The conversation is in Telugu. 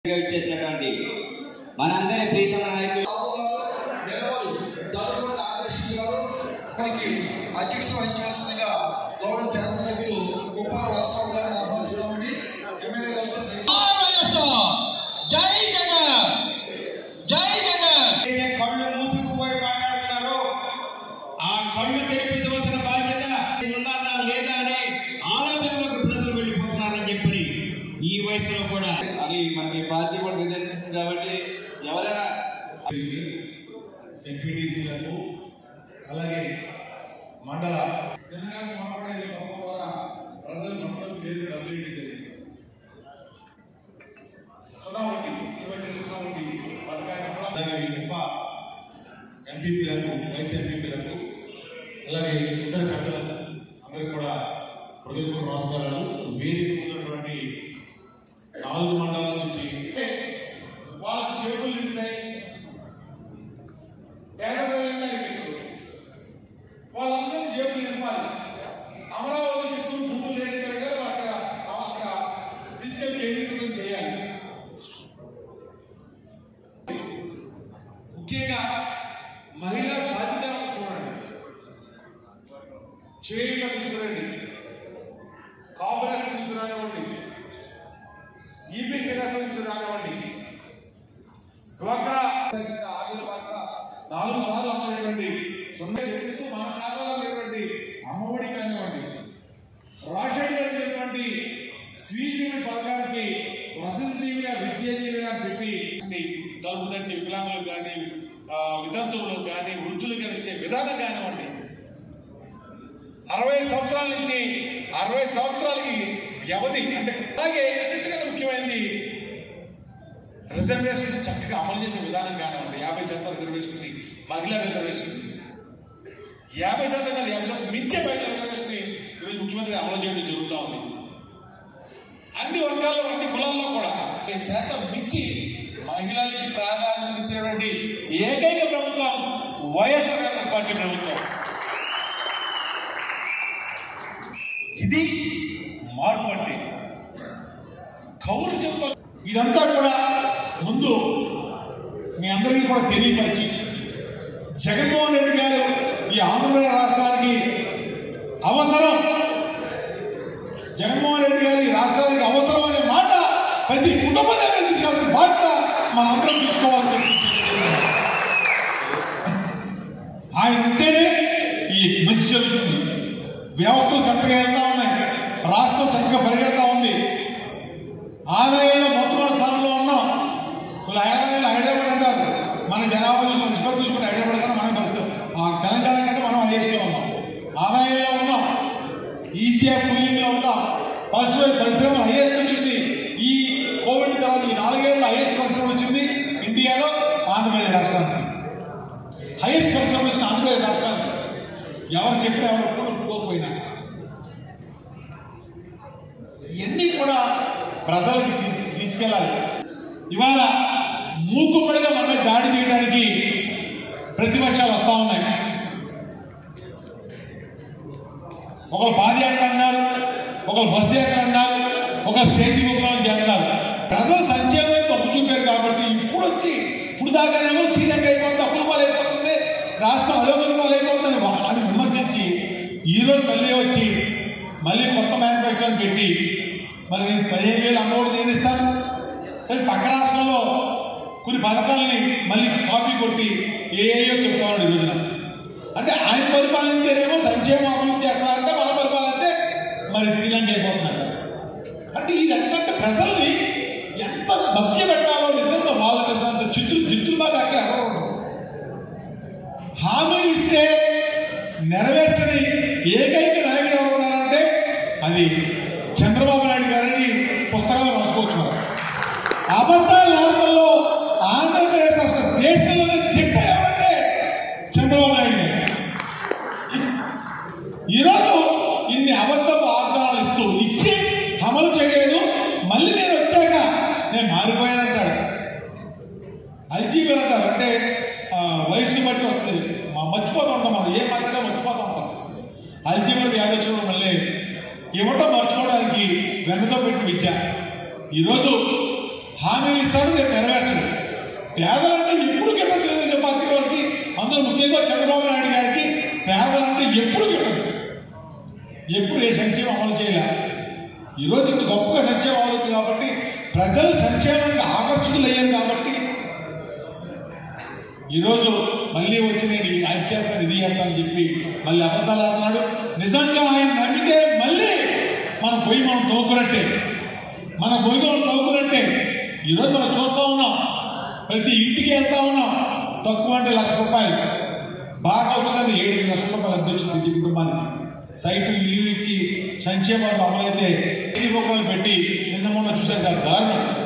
ఇచ్చేసినటువంటి మనందరి ప్రీతమ నాయకులు అధ్యక్ష వహించాల్సిందిగా గౌరవ శాసనసభ్యులు కుప్పాల వాస్తవం గారిని ఆహ్వానిస్తున్నామని ఎమ్మెల్యే గారితో దయచేసి జై జగన్ జై జగన్ ఏదైతే కళ్ళు మూసుకుపోయి మాట్లాడుతున్నారో ఆ కళ్ళు తెరిపించవలసిన బాధ్యత ఉన్నదా లేదా అనే ఆలోచనలోకి ప్రజలు వెళ్ళిపోతున్నారని చెప్పి ఈ వయసులో కూడా అని మనకి పార్టీ కూడా నిర్దేశించింది కాబట్టి ఎవరైనా ఎంపీటీసీలకు అలాగే మండల తెలంగాణ మాట్లాడే తప్ప ద్వారా ప్రజలు మండలం పేరు అభివృద్ధి జరిగింది సున్నామూర్తి ఇరవై సున్నామూర్తి పథకాన్ని అలాగే ఉప ఎంపీపీలకు వైస్ ఎంపీపీలకు అలాగే ఇద్దరు పెద్దలకు అందరికీ కూడా హృదయపూర్వక నమస్కారాలు వేదిక ఉన్నటువంటి నాలుగు మండలాల నుంచి వాళ్ళకి జేబులు నిండుతాయి పేదరికంగా ఇప్పుడు వాళ్ళందరూ జేబులు నింపాలి అమరావతి చుట్టూ భూములు లేని ప్రజలు అక్కడ అక్కడ తీసుకెళ్లి కేంద్రీకృతం చేయాలి ముఖ్యంగా మహిళా సాధికారం చూడండి చేయుట తీసుకురండి కాంగ్రెస్ తీసుకురానివ్వండి ఈబీసీ రకం తీసుకురానివ్వండి డ్వాక్రా ఆగిన పక్కన నాలుగు సార్లు అమ్మేటువంటి సున్నా చెప్తూ మన ఖాతాలో లేనటువంటి అమ్మఒడి కానివ్వండి రాషడి వచ్చినటువంటి స్వీజీవి పథకానికి వసతి దీవిన విద్య దీవిన పెట్టి తలుపుదండి వికలాంగులకు కానీ ఆ, వితంతువులకు కానీ వృద్ధులు కానీ ఇచ్చే విధానం కానివ్వండి అరవై సంవత్సరాల నుంచి అరవై సంవత్సరాలకి వ్యవధి అంటే అలాగే అన్నిటికన్నా ముఖ్యమైనది రిజర్వేషన్ చక్కగా అమలు చేసే విధానం కానివ్వండి యాభై శాతం రిజర్వేషన్ మహిళా రిజర్వేషన్ యాభై శాతం కాదు యాభై శాతం మించే మహిళా రిజర్వేషన్ ఈరోజు ముఖ్యమంత్రి అమలు చేయడం జరుగుతూ ఉంది అన్ని వర్గాల్లో అన్ని కులాల్లో కూడా ఈ శాతం మించి మహిళలకి ప్రాధాన్యత ఇచ్చినటువంటి ఏకైక ప్రభుత్వం వైఎస్ఆర్ కాంగ్రెస్ పార్టీ ప్రభుత్వం ఇది మార్పు అంటే కౌలు చెప్తా ఇదంతా కూడా ముందు మీ అందరికీ కూడా తెలియపరిచి జగన్మోహన్ రెడ్డి గారు ఈ ఆంధ్రప్రదేశ్ రాష్ట్రానికి అవసరం జగన్మోహన్ రెడ్డి గారు ఈ రాష్ట్రానికి అవసరం అనే మాట ప్రతి కుటుంబ దగ్గర తీసుకోవాల్సిన బాధ్యత మనందరం తీసుకోవాలని చెప్పి ఆయన ఉంటేనే ఈ మంచి జరుగుతుంది వ్యవస్థలు చక్కగా వెళ్తా ఉన్నాయి రాష్ట్రం చక్కగా పరిగెడతా ఉంది ఆదాయంలో మొట్టమొదటి స్థానంలో ఉన్నాం వీళ్ళు ఆదాయంలో హైదరాబాద్ అంటారు మన జనాభా చూసి నిష్పత్తి చూసుకుని హైదరాబాద్ కన్నా మనం పరిస్థితి ఆ తెలంగాణ కంటే మనం హైయెస్ట్లో ఉన్నాం ఆదాయంలో ఉన్నాం ఈజీఆ కూలింగ్లో ఉన్నాం పశువు పరిశ్రమ హైయెస్ట్ వచ్చింది ఈ కోవిడ్ తర్వాత ఈ నాలుగేళ్ళు హైయెస్ట్ పరిశ్రమ వచ్చింది ఇండియాలో ఆంధ్రప్రదేశ్ రాష్ట్రానికి హైయెస్ట్ పరిశ్రమ వచ్చిన ఆంధ్రప్రదేశ్ రాష్ట్రానికి ఎవరు చెప్పినా ఎవరు కూడా ఒప్పుకోకపోయినా ఇవన్నీ కూడా ప్రజలకు తీసు తీసుకెళ్ళాలి ఇవాళ మూకుపడిగా మన మీద దాడి చేయడానికి ప్రతిపక్షాలు వస్తూ ఉన్నాయి ఒకరు పాదయాత్ర అన్నారు ఒకరు బస్సు యాత్ర అన్నారు ఒకరు స్టేజీ ప్రోగ్రాం చేస్తారు ప్రజలు సంక్షేమం మొగ్గు చూపారు కాబట్టి ఇప్పుడు వచ్చి ఇప్పుడు దాకానేమో శ్రీలంక అయిపోతుంది అప్పుల పాలు అయిపోతుంది రాష్ట్రం అధోగతి పాలు అయిపోతుంది అని విమర్శించి ఈ రోజు మళ్ళీ వచ్చి మళ్ళీ కొత్త మేనిఫెస్టోని పెట్టి మరి నేను పదిహేను వేలు అమ్మఒడి తీరిస్తాను ప్లస్ పక్క రాష్ట్రంలో కొన్ని పథకాలని మళ్ళీ కాపీ కొట్టి ఏయో చెప్తాడు ఈ రోజున అంటే ఆయన పరిపాలనతేనేమో సంక్షేమం అభివృద్ధి చేస్తారంటే మన పరిపాలన అంటే మరి శ్రీలంక అయిపోతుందంట అంటే ఈ రకంగా ప్రజల్ని ఎంత మభ్య పెట్టాలో నిజంగా వాళ్ళకి అసలు అంత చిత్తులు జిత్తులు బాగా అక్కడ ఎవరు ఉండరు హామీ ఇస్తే నెరవేర్చని ఏకైక నాయకుడు ఎవరు ఉన్నారంటే అది చంద్రబాబు నాయుడు గారని పుస్తకంలో రాసుకోవచ్చు మనం. అబద్ధాల లాభంలో ఆంధ్రప్రదేశ్ రాష్ట్ర దేశంలోనే తిట్ట ఎవరంటే చంద్రబాబు నాయుడు గారు ఈరోజు ఇన్ని అబద్ధపు వాగ్దానాలు ఇస్తూ ఇచ్చి అమలు చేయలేదు మళ్ళీ నేను వచ్చాక నేను మారిపోయానంటాడు అల్జీమర్ అంటారు అంటే ఆ, వయసుని బట్టి వస్తుంది మా మర్చిపోతూ ఉంటాం మనం ఏం మాట్లాడా మర్చిపోతూ ఉంటాం అల్జీమర్ వ్యాధి వచ్చినప్పుడు మళ్ళీ ఇవ్వటం మర్చిపోవడానికి వెన్నతో పెట్టి విద్య ఈరోజు హామీలు ఇస్తాడు రేపు నెరవేర్చడు పేదలంటే ఎప్పుడు గిట్టదు తెలుగుదేశం పార్టీ వారికి అందులో ముఖ్యంగా చంద్రబాబు నాయుడు గారికి పేదలంటే ఎప్పుడు గిట్టదు ఎప్పుడు ఏ సంక్షేమం అమలు చేయలే ఈరోజు ఇంత గొప్పగా సంక్షేమం అమలుతుంది కాబట్టి ప్రజలు సంక్షేమానికి ఆకర్షితులయ్యారు కాబట్టి ఈరోజు మళ్ళీ వచ్చి నేను ఇది అది చేస్తాను ఇది చేస్తానని చెప్పి మళ్ళీ అబద్ధాలు ఆడుతున్నాడు నిజంగా ఆయన నమ్మితే మళ్ళీ మన పొయ్యి మనం తోకునట్టే మన పొయ్యి మనం తోకునట్టే ఈరోజు మనం చూస్తూ ఉన్నాం ప్రతి ఇంటికి వెళ్తా ఉన్నాం తక్కువ అంటే లక్ష రూపాయలు బాగా వచ్చినది ఏడు లక్షల రూపాయలు అద్దె వచ్చింది ప్రతి కుటుంబానికి సైటు ఇల్లు ఇచ్చి సంక్షేమాలు అమలైతే ఈ రూపాయలు పెట్టి నిన్న మొన్న చూసారు సార్ దారుణం